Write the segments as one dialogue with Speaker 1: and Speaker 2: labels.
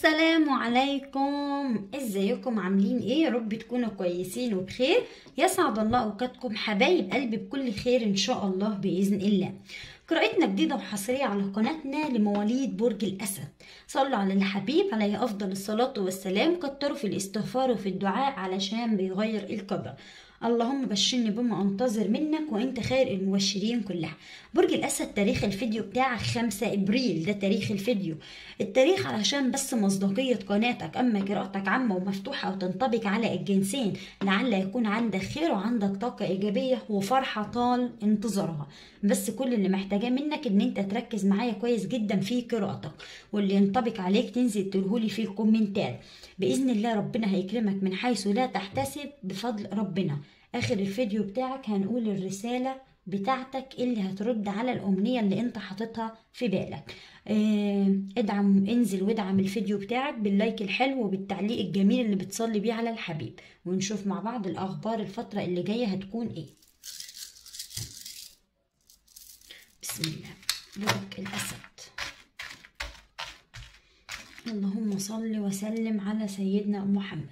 Speaker 1: السلام عليكم ازيكم عاملين ايه يا رب تكونوا كويسين وبخير يسعد الله اوقاتكم حبايب قلبي بكل خير ان شاء الله باذن الله قراءتنا جديدة وحصرية على قناتنا لمواليد برج الأسد صلوا على الحبيب عليه أفضل الصلاة والسلام كتروا في الاستغفار وفي الدعاء علشان بيغير القدر اللهم بشرني بما انتظر منك وانت خير المبشرين كلها برج الاسد تاريخ الفيديو بتاعك 5 ابريل ده تاريخ الفيديو التاريخ علشان بس مصداقية قناتك اما قراءتك عامة ومفتوحة وتنطبق على الجنسين لعل يكون عندك خير وعندك طاقة ايجابية وفرحة طال انتظارها بس كل اللي محتاجاه منك ان انت تركز معايا كويس جدا في قراءتك واللي ينطبق عليك تنزل تقولهولي في الكومنتات باذن الله ربنا هيكرمك من حيث لا تحتسب بفضل ربنا اخر الفيديو بتاعك هنقول الرسالة بتاعتك اللي هترد على الأمنية اللي انت حاططها في بالك اه ادعم انزل وادعم الفيديو بتاعك باللايك الحلو وبالتعليق الجميل اللي بتصلي بيه على الحبيب ونشوف مع بعض الأخبار الفترة اللي جاية هتكون ايه بسم الله برج الأسد اللهم صل وسلم على سيدنا محمد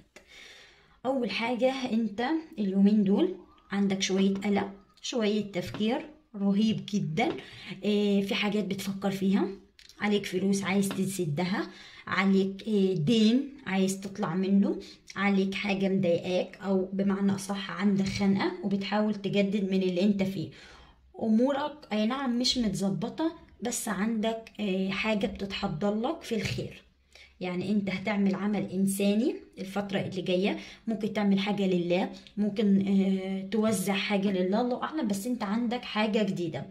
Speaker 1: اول حاجه انت اليومين دول عندك شويه قلق شويه تفكير رهيب جدا في حاجات بتفكر فيها عليك فلوس عايز تسدها عليك دين عايز تطلع منه عليك حاجة مضايقاك أو بمعنى أصح عندك خنقة وبتحاول تجدد من اللي انت فيه أمورك أي نعم مش متظبطة بس عندك حاجة بتتحضر لك في الخير يعني انت هتعمل عمل انساني الفترة اللي جاية ممكن تعمل حاجة لله ممكن اه توزع حاجة لله الله اعلم بس انت عندك حاجة جديدة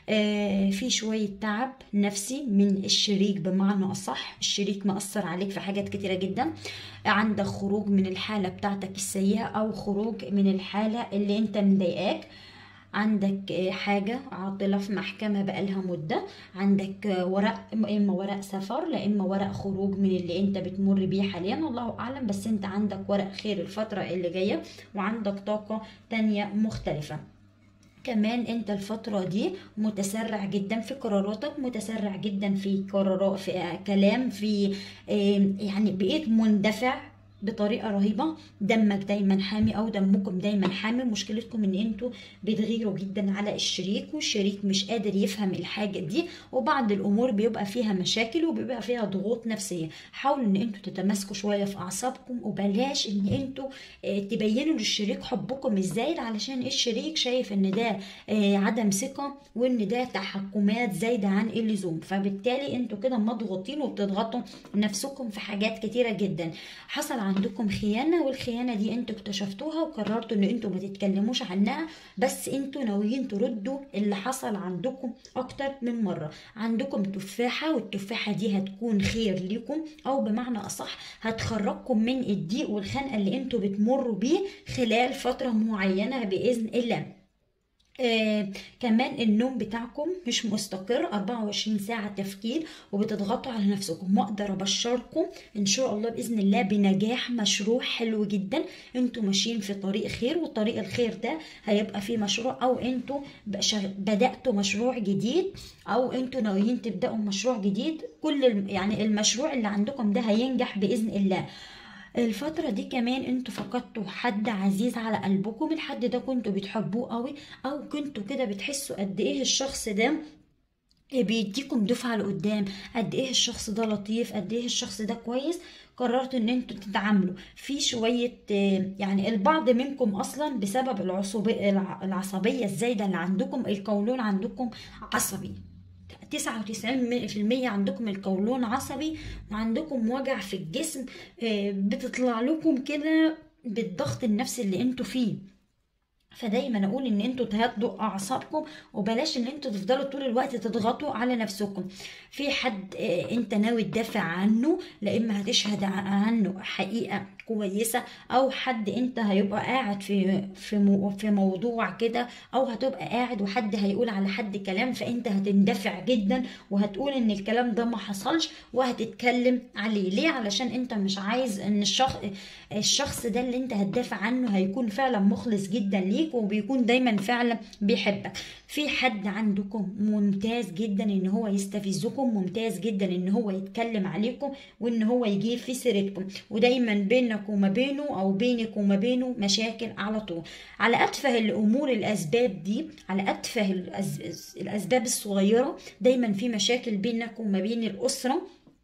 Speaker 1: اه في شوية تعب نفسي من الشريك بمعنى أصح الشريك مأثر عليك في حاجات كتيرة جدا عندك خروج من الحالة بتاعتك السيئة أو خروج من الحالة اللي انت مضايقاك عندك حاجة عاطلة في محكمة بقالها مدة عندك ورق إما ورق سفر لا إما ورق خروج من اللي أنت بتمر بيه حاليا الله أعلم بس أنت عندك ورق خير الفترة اللي جاية وعندك طاقة تانية مختلفة كمان انت الفترة دي متسرع جدا في قراراتك متسرع جدا في قرارات في كلام في يعني بقيت مندفع بطريقه رهيبه دمك دايما حامي او دمكم دايما حامي مشكلتكم ان انتوا بتغيروا جدا على الشريك والشريك مش قادر يفهم الحاجه دي وبعض الامور بيبقى فيها مشاكل وبيبقى فيها ضغوط نفسيه حاولوا ان انتوا تتماسكوا شويه في اعصابكم وبلاش ان انتوا تبينوا للشريك حبكم الزايد علشان الشريك شايف ان ده عدم ثقه وان ده تحكمات زايده عن اللزوم فبالتالي انتوا كده مضغوطين وبتضغطوا نفسكم في حاجات كتيره جدا حصل عندكم خيانة والخيانة دي انتوا اكتشفتوها وقررتوا ان انتوا ما تتكلموش عنها بس انتوا ناويين تردوا اللي حصل عندكم اكتر من مرة عندكم تفاحة والتفاحة دي هتكون خير ليكم او بمعنى اصح هتخرجكم من الضيق والخنقة اللي انتوا بتمروا بيه خلال فترة معينة بإذن الله آه كمان النوم بتاعكم مش مستقر 24 ساعة تفكير وبتضغطوا على نفسكم واقدر ابشركم ان شاء الله باذن الله بنجاح مشروع حلو جدا انتوا ماشيين في طريق خير وطريق الخير ده هيبقى فيه مشروع او انتوا بدأتوا مشروع جديد او انتوا ناويين تبدأوا مشروع جديد كل يعني المشروع اللي عندكم ده هينجح باذن الله الفترة دي كمان انتوا فقدتوا حد عزيز على قلبكم الحد ده كنتوا بتحبوه قوي او كنتوا كده بتحسوا قد ايه الشخص ده بيديكم دفعة لقدام قد ايه الشخص ده لطيف قد ايه الشخص ده كويس قررتوا ان انتوا تتعاملوا في شوية يعني البعض منكم اصلا بسبب العصبية العصبية الزايدة اللي عندكم القولون عندكم عصبي تسعة وتسعين في المية عندكم القولون عصبي وعندكم وجع في الجسم بتطلع لكم كده بالضغط النفسي اللي انتوا فيه فدايما اقول ان انتوا تهدوا اعصابكم وبلاش ان انتوا تفضلوا طول الوقت تضغطوا على نفسكم في حد انت ناوي تدافع عنه لا اما هتشهد عنه حقيقه كويسه او حد انت هيبقى قاعد في في في موضوع كده او هتبقى قاعد وحد هيقول على حد كلام فانت هتندفع جدا وهتقول ان الكلام ده ما حصلش وهتتكلم عليه ليه علشان انت مش عايز ان الشخص الشخص ده اللي انت هتدافع عنه هيكون فعلا مخلص جدا ليك بيك وبيكون دايما فعلا بيحبك في حد عندكم ممتاز جدا ان هو يستفزكم ممتاز جدا ان هو يتكلم عليكم وان هو يجيب في سيرتكم ودايما بينك وما بينه او بينك وما بينه مشاكل على طول على اتفه الامور الاسباب دي على اتفه الأز- الاسباب الصغيره دايما في مشاكل بينك وما بين الاسره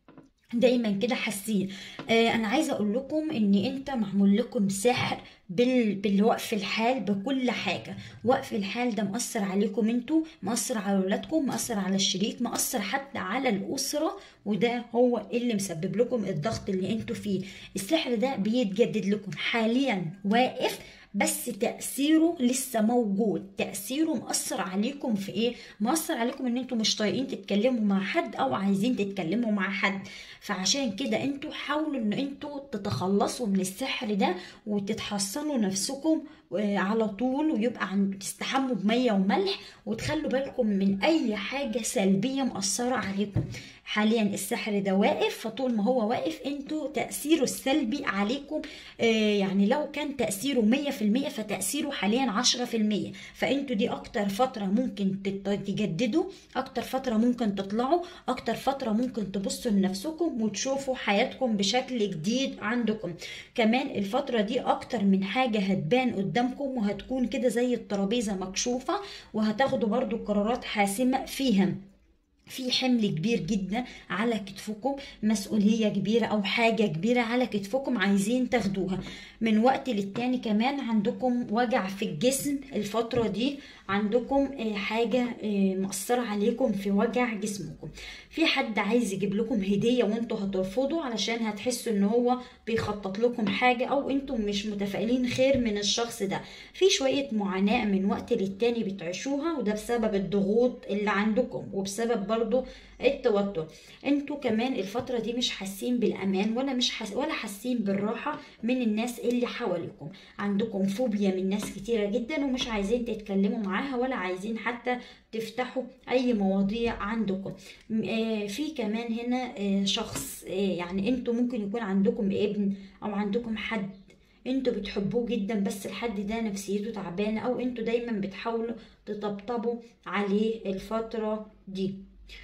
Speaker 1: دايما كده حاسين آه انا عايزه اقول لكم ان انت معمول لكم سحر بال... بالوقف الحال بكل حاجه وقف الحال ده مأثر عليكم انتوا مأثر على ولادكم مأثر على الشريك مأثر حتى على الاسره وده هو اللي مسبب لكم الضغط اللي انتوا فيه السحر ده بيتجدد لكم حاليا واقف بس تأثيره لسه موجود تأثيره مأثر عليكم في ايه مأثر عليكم ان انتوا مش طايقين تتكلموا مع حد او عايزين تتكلموا مع حد فعشان كده انتوا حاولوا ان انتوا تتخلصوا من السحر ده وتتحصنوا نفسكم آه، على طول ويبقى عند تستحموا بمية وملح وتخلوا بالكم من اي حاجة سلبية مأثرة عليكم حاليا السحر ده واقف فطول ما هو واقف انتوا تأثيره السلبي عليكم آه، يعني لو كان تأثيره مية في المية فتأثيره حاليا عشرة في المية فانتوا دي اكتر فترة ممكن تت- تجددوا اكتر فترة ممكن تطلعوا اكتر فترة ممكن تبصوا لنفسكم وتشوفوا حياتكم بشكل جديد عندكم كمان الفترة دي اكتر من حاجة هتبان قدامكم وهتكون كده زي الترابيزة مكشوفة وهتاخدوا برضو قرارات حاسمة فيها في حمل كبير جدا على كتفكم مسؤولية كبيرة أو حاجة كبيرة على كتفكم عايزين تاخدوها من وقت للتاني كمان عندكم وجع في الجسم الفترة دي عندكم آه، حاجة آه، مأثرة عليكم في وجع جسمكم في حد عايز يجيب لكم هدية وانتوا هترفضوا علشان هتحسوا ان هو بيخطط لكم حاجة او انتم مش متفائلين خير من الشخص ده في شوية معاناة من وقت للتاني بتعيشوها وده بسبب الضغوط اللي عندكم وبسبب برضو التوتر انتوا كمان الفترة دي مش حاسين بالامان ولا مش حاس ولا حاسين بالراحة من الناس اللي حواليكم عندكم فوبيا من ناس كتيرة جدا ومش عايزين تتكلموا معاها ولا عايزين حتى تفتحوا اي مواضيع عندكم م- آه، في كمان هنا آه، شخص آه، يعني انتوا ممكن يكون عندكم ابن او عندكم حد انتوا بتحبوه جدا بس الحد ده نفسيته تعبانة او انتوا دايما بتحاولوا تطبطبوا عليه الفترة دي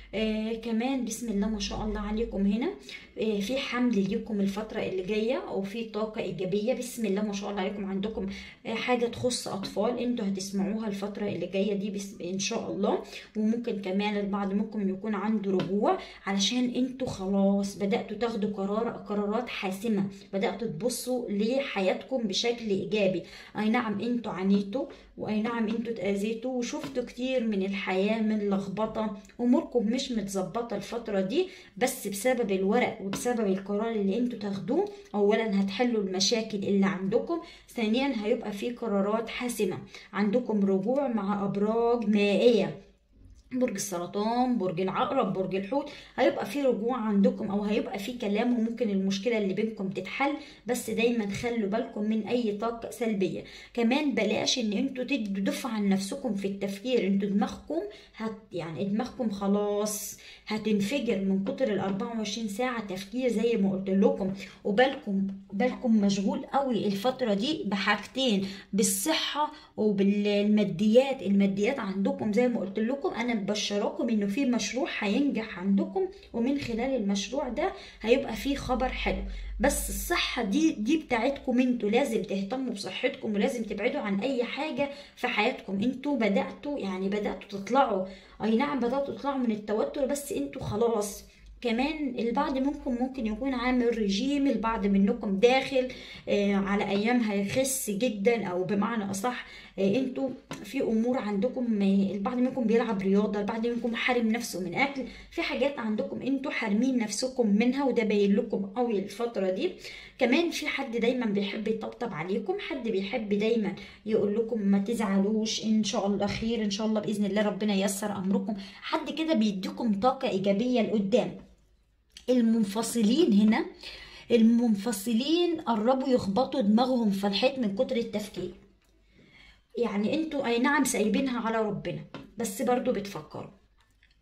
Speaker 1: آه كمان بسم الله ما شاء الله عليكم هنا آه في حمل ليكم الفترة اللي جاية او في طاقة ايجابية بسم الله ما شاء الله عليكم عندكم آه حاجة تخص اطفال انتوا هتسمعوها الفترة اللي جاية دي بس ان شاء الله وممكن كمان البعض ممكن يكون عنده رجوع علشان انتوا خلاص بدأتوا تاخدوا قرار قرارات حاسمة بدأتوا تبصوا لحياتكم بشكل ايجابي اي نعم انتوا عانيتوا واي نعم انتوا اتأذيتوا وشفتوا كتير من الحياة من لخبطة اموركم مش متظبطة الفترة دي بس بسبب الورق وبسبب القرار اللي انتوا تاخدوه اولا هتحلوا المشاكل اللي عندكم ثانيا هيبقى في قرارات حاسمة عندكم رجوع مع ابراج مائية برج السرطان برج العقرب برج الحوت هيبقى في رجوع عندكم او هيبقى في كلام وممكن المشكله اللي بينكم تتحل بس دايما خلوا بالكم من اي طاقه سلبيه كمان بلاش ان انتوا تدوا دفعه لنفسكم في التفكير انتوا دماغكم هت يعني دماغكم خلاص هتنفجر من كتر ال 24 ساعه تفكير زي ما قلت لكم وبالكم بالكم مشغول قوي الفتره دي بحاجتين بالصحه وبالماديات الماديات عندكم زي ما قلت لكم انا مبشراكم انه في مشروع هينجح عندكم ومن خلال المشروع ده هيبقى فيه خبر حلو بس الصحة دي دي بتاعتكم انتوا لازم تهتموا بصحتكم ولازم تبعدوا عن اي حاجة في حياتكم انتوا بدأتوا يعني بدأتوا تطلعوا اي نعم بدأتوا تطلعوا من التوتر بس انتوا خلاص كمان البعض منكم ممكن يكون عامل رجيم البعض منكم داخل آه على ايام هيخس جدا او بمعنى اصح آه انتوا في امور عندكم آه البعض منكم بيلعب رياضه البعض منكم حارم نفسه من اكل في حاجات عندكم انتوا حارمين نفسكم منها وده باين لكم قوي الفتره دي كمان في حد دايما بيحب يطبطب عليكم حد بيحب دايما يقول لكم ما تزعلوش ان شاء الله خير ان شاء الله باذن الله ربنا ييسر امركم حد كده بيديكم طاقه ايجابيه لقدام المنفصلين هنا المنفصلين قربوا يخبطوا دماغهم في الحيط من كتر التفكير يعني انتوا اي نعم سايبينها على ربنا بس برضو بتفكروا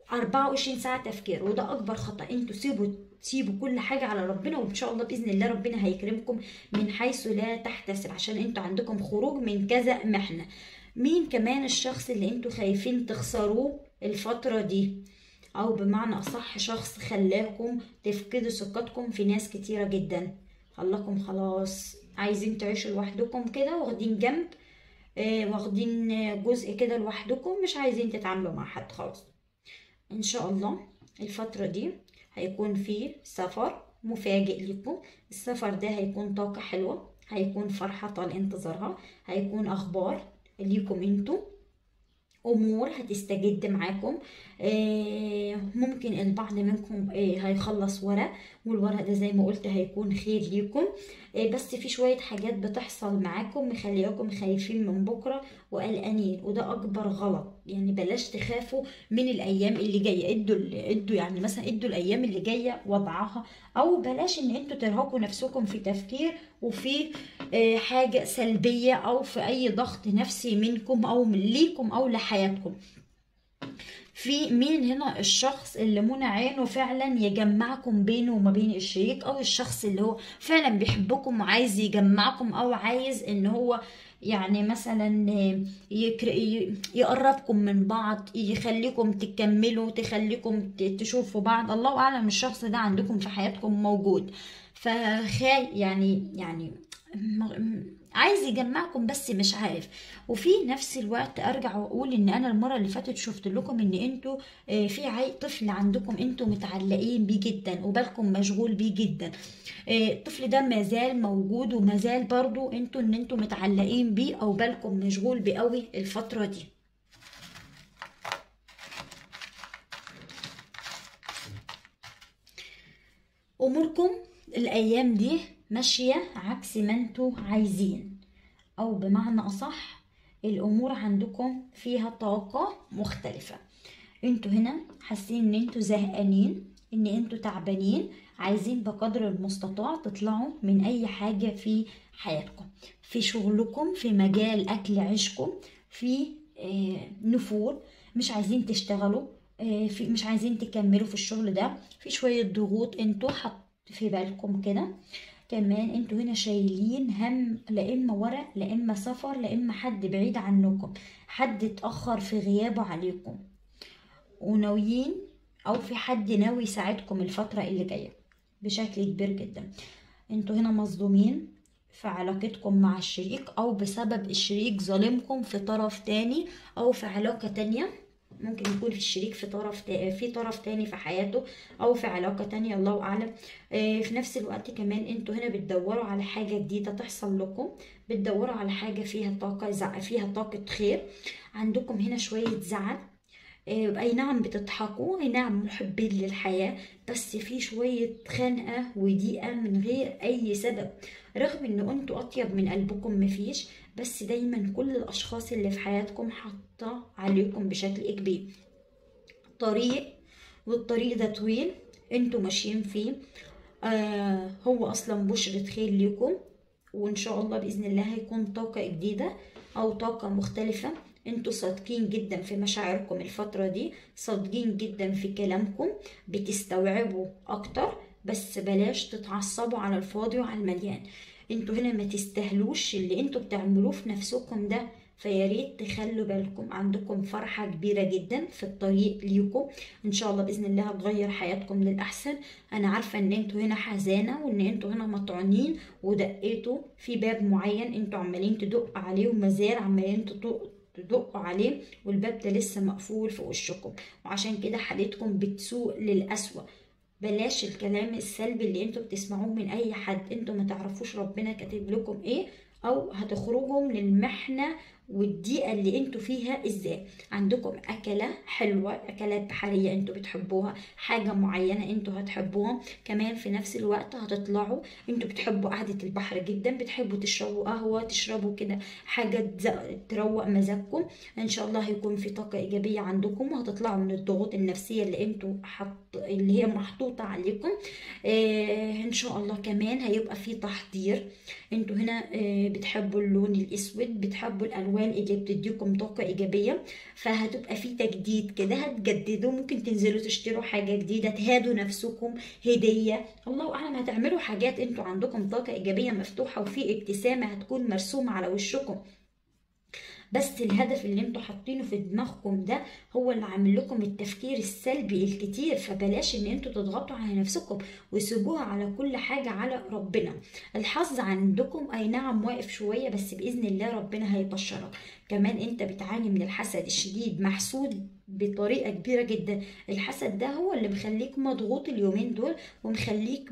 Speaker 1: 24 ساعة تفكير وده أكبر خطأ انتوا سيبوا سيبوا كل حاجة على ربنا وإن شاء الله بإذن الله ربنا هيكرمكم من حيث لا تحتسب عشان انتوا عندكم خروج من كذا محنة مين كمان الشخص اللي انتوا خايفين تخسروه الفترة دي أو بمعنى أصح شخص خلاكم تفقدوا ثقتكم في ناس كتيرة جدا خلاكم خلاص عايزين تعيشوا لوحدكم كده واخدين جنب آه، واخدين جزء كده لوحدكم مش عايزين تتعاملوا مع حد خالص ان شاء الله الفترة دي هيكون في سفر مفاجئ لكم السفر ده هيكون طاقة حلوة هيكون فرحة طال انتظارها هيكون اخبار ليكم انتوا امور هتستجد معاكم آه، ممكن البعض منكم آه، هيخلص ورق والورق ده زي ما قلت هيكون خير ليكم آه، بس في شوية حاجات بتحصل معاكم مخلياكم خايفين من بكرة وقلقانين وده اكبر غلط يعني بلاش تخافوا من الايام اللي جاية ادوا ادوا يعني مثلا ادوا الايام اللي جاية وضعها او بلاش ان انتوا ترهقوا نفسكم في تفكير وفي حاجة سلبية او في اي ضغط نفسي منكم او من ليكم او لحياتكم في مين هنا الشخص اللي منى عينه فعلا يجمعكم بينه وما بين الشريك او الشخص اللي هو فعلا بيحبكم وعايز يجمعكم او عايز ان هو يعني مثلا يقربكم من بعض يخليكم تكملوا تخليكم تشوفوا بعض الله اعلم الشخص ده عندكم في حياتكم موجود فخاي يعني يعني عايز يجمعكم بس مش عارف وفي نفس الوقت ارجع واقول ان انا المره اللي فاتت شفت لكم ان انتوا آه، في عي طفل عندكم انتوا متعلقين بيه جدا وبالكم مشغول بيه جدا آه، الطفل ده ما زال موجود وما زال برضو انتوا ان انتوا متعلقين بيه او بالكم مشغول بيه قوي الفتره دي اموركم الايام دي ماشية عكس ما انتوا عايزين او بمعنى اصح الامور عندكم فيها طاقة مختلفة انتوا هنا حاسين ان انتوا زهقانين ان انتوا تعبانين عايزين بقدر المستطاع تطلعوا من اي حاجة في حياتكم في شغلكم في مجال اكل عيشكم في آه، نفور مش عايزين تشتغلوا آه، في مش عايزين تكملوا في الشغل ده في شوية ضغوط انتوا حط في بالكم كده كمان انتوا هنا شايلين هم لا اما ورق لا اما سفر لا اما حد بعيد عنكم حد اتاخر في غيابه عليكم وناويين او في حد ناوي يساعدكم الفتره اللي جايه بشكل كبير جدا انتوا هنا مصدومين في علاقتكم مع الشريك او بسبب الشريك ظالمكم في طرف تاني او في علاقه تانيه ممكن يكون في الشريك في طرف في طرف تاني في حياته او في علاقه تانية الله اعلم آه، في نفس الوقت كمان انتوا هنا بتدوروا على حاجه جديده تحصل لكم بتدوروا على حاجه فيها طاقه فيها طاقه خير عندكم هنا شويه زعل آه، اي نعم بتضحكوا اي نعم محبين للحياة بس في شوية خنقة وضيقة من غير اي سبب رغم ان انتوا اطيب من قلبكم مفيش بس دايما كل الاشخاص اللي في حياتكم حاطة عليكم بشكل كبير طريق والطريق ده طويل انتوا ماشيين فيه آه هو اصلا بشرة خير ليكم وان شاء الله باذن الله هيكون طاقة جديدة او طاقة مختلفة انتوا صادقين جدا في مشاعركم الفترة دي صادقين جدا في كلامكم بتستوعبوا اكتر بس بلاش تتعصبوا على الفاضي وعلى المليان انتوا هنا ما تستهلوش اللي انتوا بتعملوه في نفسكم ده فيا ريت تخلوا بالكم عندكم فرحة كبيرة جدا في الطريق ليكم ان شاء الله باذن الله هتغير حياتكم للاحسن انا عارفة ان انتوا هنا حزانة وان انتوا هنا مطعونين ودقيتوا في باب معين انتوا عمالين تدق عليه ومازال عمالين تدقوا عليه والباب ده لسه مقفول في وشكم وعشان كده حالتكم بتسوء للأسوأ بلاش الكلام السلبي اللي انتوا بتسمعوه من اي حد انتوا ما تعرفوش ربنا كاتب لكم ايه او هتخرجوا من المحنه والضيقه اللي انتوا فيها ازاي عندكم اكله حلوه اكلات بحريه انتوا بتحبوها حاجه معينه انتوا هتحبوها كمان في نفس الوقت هتطلعوا انتوا بتحبوا قعده البحر جدا بتحبوا تشربوا قهوه تشربوا كده حاجه تروق مزاجكم ان شاء الله هيكون في طاقه ايجابيه عندكم وهتطلعوا من الضغوط النفسيه اللي انتوا حط اللي هي محطوطة عليكم آه ان شاء الله كمان هيبقى في تحضير انتوا هنا آه بتحبوا اللون الاسود بتحبوا الالوان اللي بتديكم طاقة ايجابية فهتبقى في تجديد كده هتجددوا ممكن تنزلوا تشتروا حاجة جديدة تهادوا نفسكم هدية الله اعلم هتعملوا حاجات انتوا عندكم طاقة ايجابية مفتوحة وفي ابتسامة هتكون مرسومة على وشكم بس الهدف اللي انتوا حاطينه في دماغكم ده هو اللي عامل لكم التفكير السلبي الكتير فبلاش ان انتوا تضغطوا على نفسكم وسيبوها على كل حاجة على ربنا الحظ عندكم اي نعم واقف شوية بس بإذن الله ربنا هيبشرك كمان انت بتعاني من الحسد الشديد محسود بطريقة كبيرة جدا الحسد ده هو اللي مخليك مضغوط اليومين دول ومخليك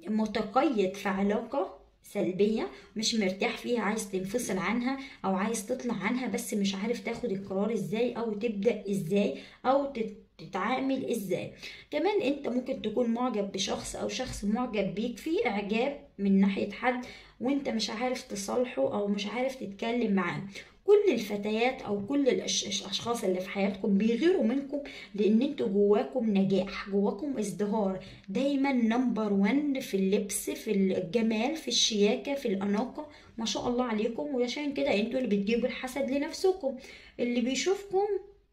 Speaker 1: متقيد في علاقة سلبية مش مرتاح فيها عايز تنفصل عنها او عايز تطلع عنها بس مش عارف تاخد القرار ازاي او تبدأ ازاي او تتعامل ازاي كمان انت ممكن تكون معجب بشخص او شخص معجب بيك في اعجاب من ناحية حد وانت مش عارف تصالحه او مش عارف تتكلم معاه كل الفتيات او كل الاشخاص اللي في حياتكم بيغيروا منكم لان انتوا جواكم نجاح جواكم ازدهار دايما نمبر وان في اللبس في الجمال في الشياكه في الاناقه ما شاء الله عليكم وعشان كده انتوا اللي بتجيبوا الحسد لنفسكم اللي بيشوفكم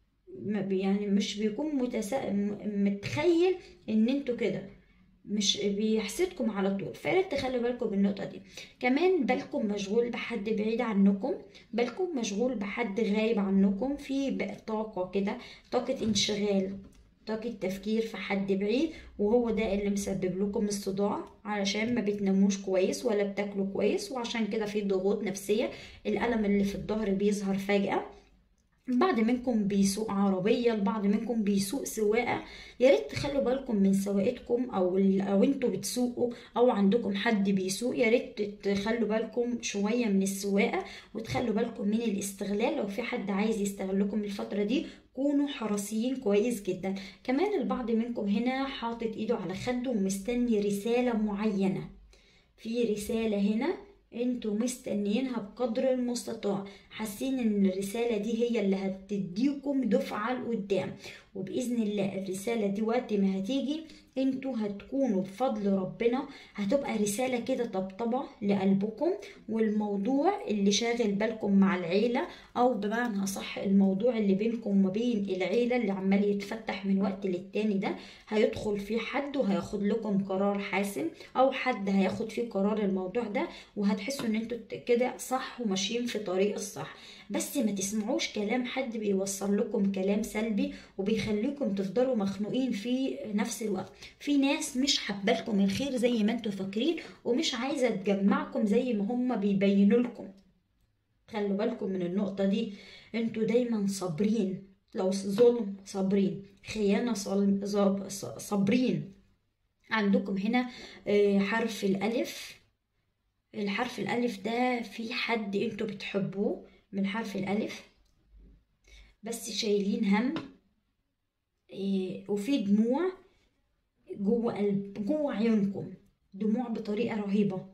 Speaker 1: يعني مش بيكون متسا... متخيل ان انتوا كده مش بيحسدكم على طول فياريت تخلوا بالكم بالنقطة دي كمان بالكم مشغول بحد بعيد عنكم بالكم مشغول بحد غايب عنكم في طاقة كده طاقة انشغال طاقة تفكير في حد بعيد وهو ده اللي مسبب لكم الصداع علشان ما بتناموش كويس ولا بتاكلوا كويس وعشان كده في ضغوط نفسية الألم اللي في الظهر بيظهر فجأة البعض منكم بيسوق عربية البعض منكم بيسوق سواقة يا ريت تخلوا بالكم من سواقتكم او او انتوا بتسوقوا او عندكم حد بيسوق يا ريت تخلوا بالكم شوية من السواقة وتخلوا بالكم من الاستغلال لو في حد عايز يستغلكم الفترة دي كونوا حريصين كويس جدا كمان البعض منكم هنا حاطط ايده على خده ومستني رسالة معينة في رسالة هنا انتوا مستنيينها بقدر المستطاع حاسين ان الرسالة دي هي اللي هتديكم دفعة لقدام وبإذن الله الرسالة دي وقت ما هتيجي انتوا هتكونوا بفضل ربنا هتبقى رسالة كده طبطبة لقلبكم والموضوع اللي شاغل بالكم مع العيلة او بمعنى صح الموضوع اللي بينكم وما بين العيلة اللي عمال يتفتح من وقت للتاني ده هيدخل فيه حد وهياخد لكم قرار حاسم او حد هياخد فيه قرار الموضوع ده وهتحسوا ان انتوا كده صح وماشيين في طريق الصح بس ما تسمعوش كلام حد بيوصل لكم كلام سلبي وبيخليكم تفضلوا مخنوقين في نفس الوقت في ناس مش حبالكم الخير زي ما انتوا فاكرين ومش عايزه تجمعكم زي ما هم بيبينوا لكم خلوا بالكم من النقطه دي انتوا دايما صابرين لو ظلم صابرين خيانه صابرين عندكم هنا حرف الالف الحرف الالف ده في حد انتوا بتحبوه من حرف الالف بس شايلين هم إيه وفي دموع جوه قلب جوه عيونكم دموع بطريقه رهيبه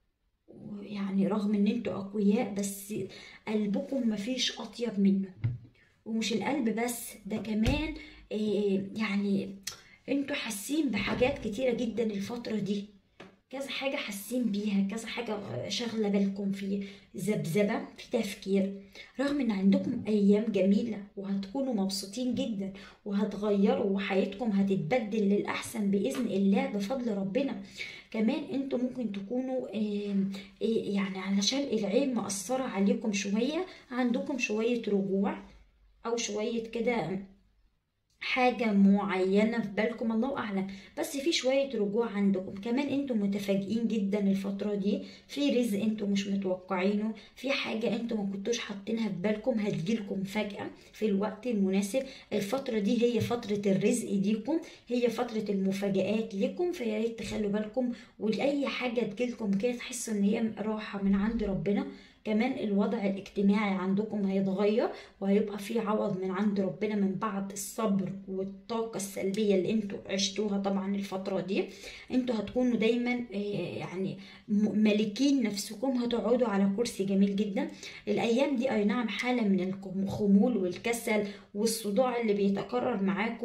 Speaker 1: يعني رغم ان انتوا اقوياء بس قلبكم مفيش اطيب منه ومش القلب بس ده كمان إيه يعني انتوا حاسين بحاجات كتيره جدا الفتره دي كذا حاجة حاسين بيها كذا حاجة شغلة بالكم في ذبذبة في تفكير رغم ان عندكم ايام جميلة وهتكونوا مبسوطين جدا وهتغيروا وحياتكم هتتبدل للأحسن بإذن الله بفضل ربنا كمان انتوا ممكن تكونوا يعني علشان العين مأثرة عليكم شوية عندكم شوية رجوع او شوية كده حاجة معينة في بالكم الله أعلم بس في شوية رجوع عندكم كمان انتم متفاجئين جدا الفترة دي في رزق انتم مش متوقعينه في حاجة انتم ما كنتوش حاطينها في بالكم هتجيلكم فجأة في الوقت المناسب الفترة دي هي فترة الرزق ديكم هي فترة المفاجآت لكم فيا ريت تخلوا بالكم ولأي حاجة تجيلكم كده تحسوا ان هي راحة من عند ربنا كمان الوضع الاجتماعي عندكم هيتغير وهيبقى في عوض من عند ربنا من بعد الصبر والطاقة السلبية اللي انتوا عشتوها طبعا الفترة دي انتوا هتكونوا دايما يعني مالكين نفسكم هتقعدوا على كرسي جميل جدا الايام دي اي نعم حالة من الخمول والكسل والصداع اللي بيتكرر معاكم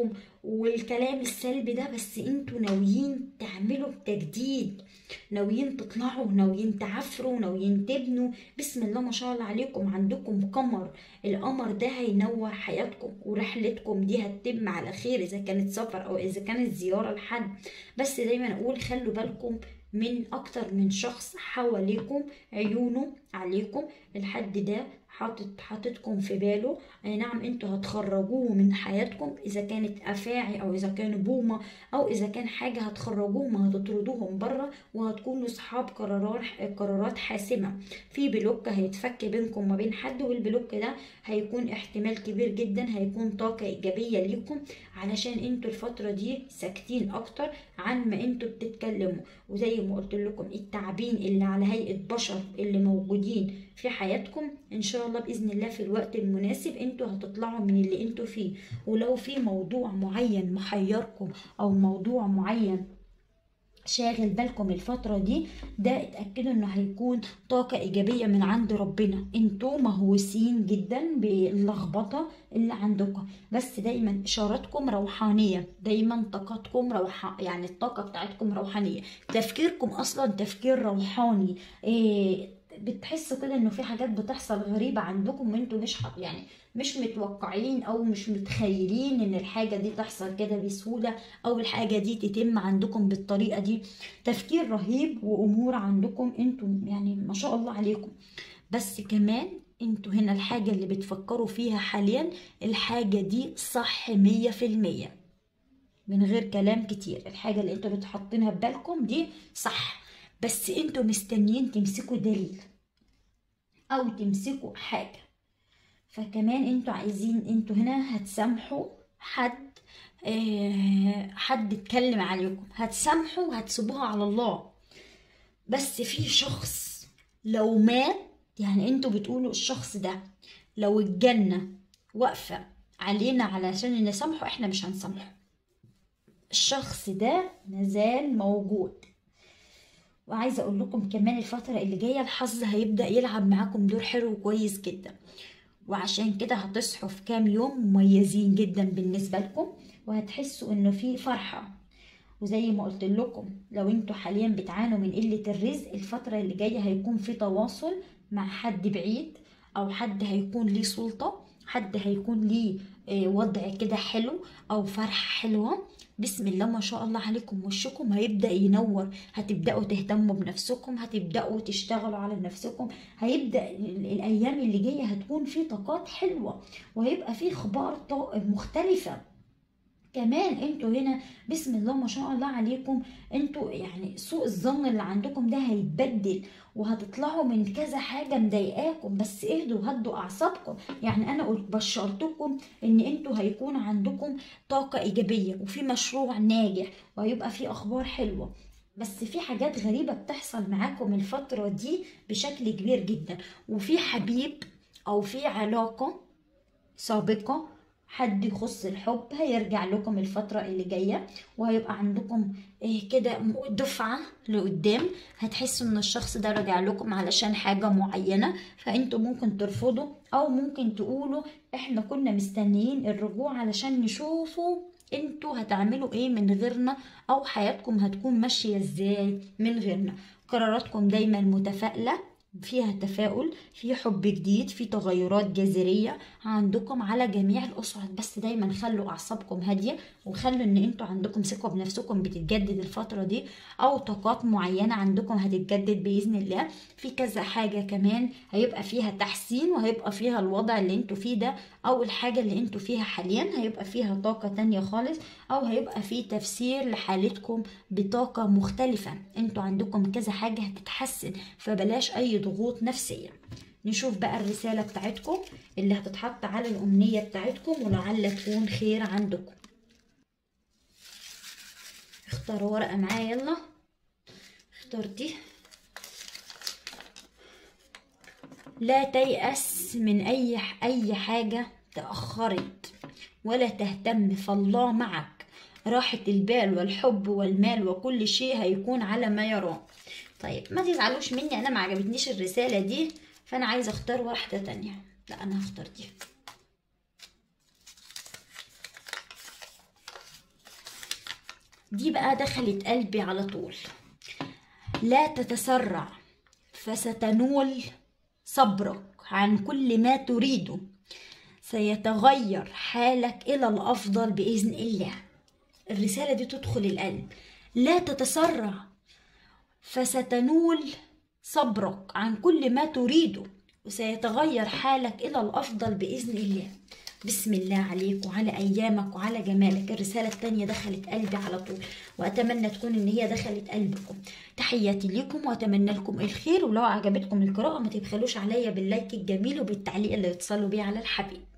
Speaker 1: والكلام السلبي ده بس انتوا ناويين تعملوا تجديد ناويين تطلعوا ناويين تعفروا ناويين تبنوا بسم الله ما شاء الله عليكم عندكم قمر القمر ده هينور حياتكم ورحلتكم دي هتتم على خير اذا كانت سفر او اذا كانت زيارة لحد بس دايما اقول خلوا بالكم من اكتر من شخص حواليكم عيونه عليكم الحد ده حاطط حاططكم في باله اي نعم انتوا هتخرجوه من حياتكم اذا كانت افاعي او اذا كان بومه او اذا كان حاجه هتخرجوهم هتطردوهم بره وهتكونوا صحاب قرارات قرارات حاسمه في بلوك هيتفك بينكم وما بين حد والبلوك ده هيكون احتمال كبير جدا هيكون طاقه ايجابيه ليكم علشان انتوا الفتره دي ساكتين اكتر عن ما انتوا بتتكلموا وزي ما قلت لكم التعبين اللي على هيئه بشر اللي موجودين في حياتكم ان شاء الله باذن الله في الوقت المناسب انتوا هتطلعوا من اللي انتوا فيه ولو في موضوع معين محيركم او موضوع معين شاغل بالكم الفترة دي ده اتأكدوا انه هيكون طاقة ايجابية من عند ربنا انتوا مهووسين جدا باللخبطة اللي عندكم بس دايما اشاراتكم روحانية دايما طاقتكم روح يعني الطاقة بتاعتكم روحانية تفكيركم اصلا تفكير روحاني إيه بتحسوا كده انه في حاجات بتحصل غريبة عندكم وانتوا مش حق يعني مش متوقعين او مش متخيلين ان الحاجة دي تحصل كده بسهولة او الحاجة دي تتم عندكم بالطريقة دي تفكير رهيب وامور عندكم انتوا يعني ما شاء الله عليكم بس كمان انتوا هنا الحاجة اللي بتفكروا فيها حاليا الحاجة دي صح مية في المية من غير كلام كتير الحاجة اللي انتوا بتحطينها في بالكم دي صح بس انتوا مستنيين تمسكوا دليل او تمسكوا حاجة فكمان انتوا عايزين انتوا هنا هتسامحوا حد اه حد اتكلم عليكم هتسامحوا وهتسيبوها على الله بس في شخص لو مات يعني انتوا بتقولوا الشخص ده لو الجنة واقفة علينا علشان نسامحه احنا مش هنسامحه الشخص ده مازال موجود وعايزه اقول لكم كمان الفتره اللي جايه الحظ هيبدا يلعب معاكم دور حلو وكويس جدا وعشان كده هتصحوا في كام يوم مميزين جدا بالنسبه لكم وهتحسوا انه في فرحه وزي ما قلت لكم لو انتوا حاليا بتعانوا من قله الرزق الفتره اللي جايه هيكون في تواصل مع حد بعيد او حد هيكون ليه سلطه حد هيكون ليه وضع كده حلو او فرحه حلوه بسم الله ما شاء الله عليكم وشكم هيبدا ينور هتبداوا تهتموا بنفسكم هتبداوا تشتغلوا على نفسكم هيبدا الايام اللي جايه هتكون في طاقات حلوه وهيبقى في اخبار مختلفه كمان انتوا هنا بسم الله ما شاء الله عليكم انتوا يعني سوء الظن اللي عندكم ده هيتبدل وهتطلعوا من كذا حاجة مضايقاكم بس اهدوا هدوا اعصابكم يعني انا قلت بشرتكم ان انتوا هيكون عندكم طاقة ايجابية وفي مشروع ناجح وهيبقى في اخبار حلوة بس في حاجات غريبة بتحصل معاكم الفترة دي بشكل كبير جدا وفي حبيب او في علاقة سابقة حد يخص الحب هيرجع لكم الفترة اللي جاية وهيبقى عندكم إيه كده دفعة لقدام هتحسوا ان الشخص ده رجع لكم علشان حاجة معينة فانتوا ممكن ترفضوا او ممكن تقولوا احنا كنا مستنيين الرجوع علشان نشوفوا انتوا هتعملوا ايه من غيرنا او حياتكم هتكون ماشية ازاي من غيرنا قراراتكم دايما متفائلة فيها تفاؤل في حب جديد في تغيرات جذريه عندكم على جميع الاسرات بس دايما خلوا اعصابكم هاديه وخلوا ان انتوا عندكم ثقه بنفسكم بتتجدد الفتره دي او طاقات معينه عندكم هتتجدد باذن الله في كذا حاجه كمان هيبقى فيها تحسين وهيبقى فيها الوضع اللي انتوا فيه ده او الحاجه اللي انتوا فيها حاليا هيبقى فيها طاقه تانية خالص او هيبقى في تفسير لحالتكم بطاقه مختلفه انتوا عندكم كذا حاجه هتتحسن فبلاش اي ضغوط نفسيه نشوف بقى الرسالة بتاعتكم اللي هتتحط على الأمنية بتاعتكم ولعل تكون خير عندكم اختاروا ورقة معايا يلا اخترتي لا تيأس من أي أي حاجة تأخرت ولا تهتم فالله معك راحة البال والحب والمال وكل شيء هيكون على ما يرام طيب ما تزعلوش مني انا ما عجبتنيش الرسالة دي فانا عايزة اختار واحدة تانية لا انا هختار دي دي بقى دخلت قلبي على طول لا تتسرع فستنول صبرك عن كل ما تريده سيتغير حالك إلى الأفضل بإذن الله الرسالة دي تدخل القلب لا تتسرع فستنول صبرك عن كل ما تريده وسيتغير حالك إلى الأفضل بإذن الله بسم الله عليك وعلى أيامك وعلى جمالك الرسالة التانية دخلت قلبي على طول وأتمنى تكون إن هي دخلت قلبكم تحياتي لكم وأتمنى لكم الخير ولو عجبتكم القراءة ما تبخلوش عليا باللايك الجميل وبالتعليق اللي يتصلوا بيه على الحبيب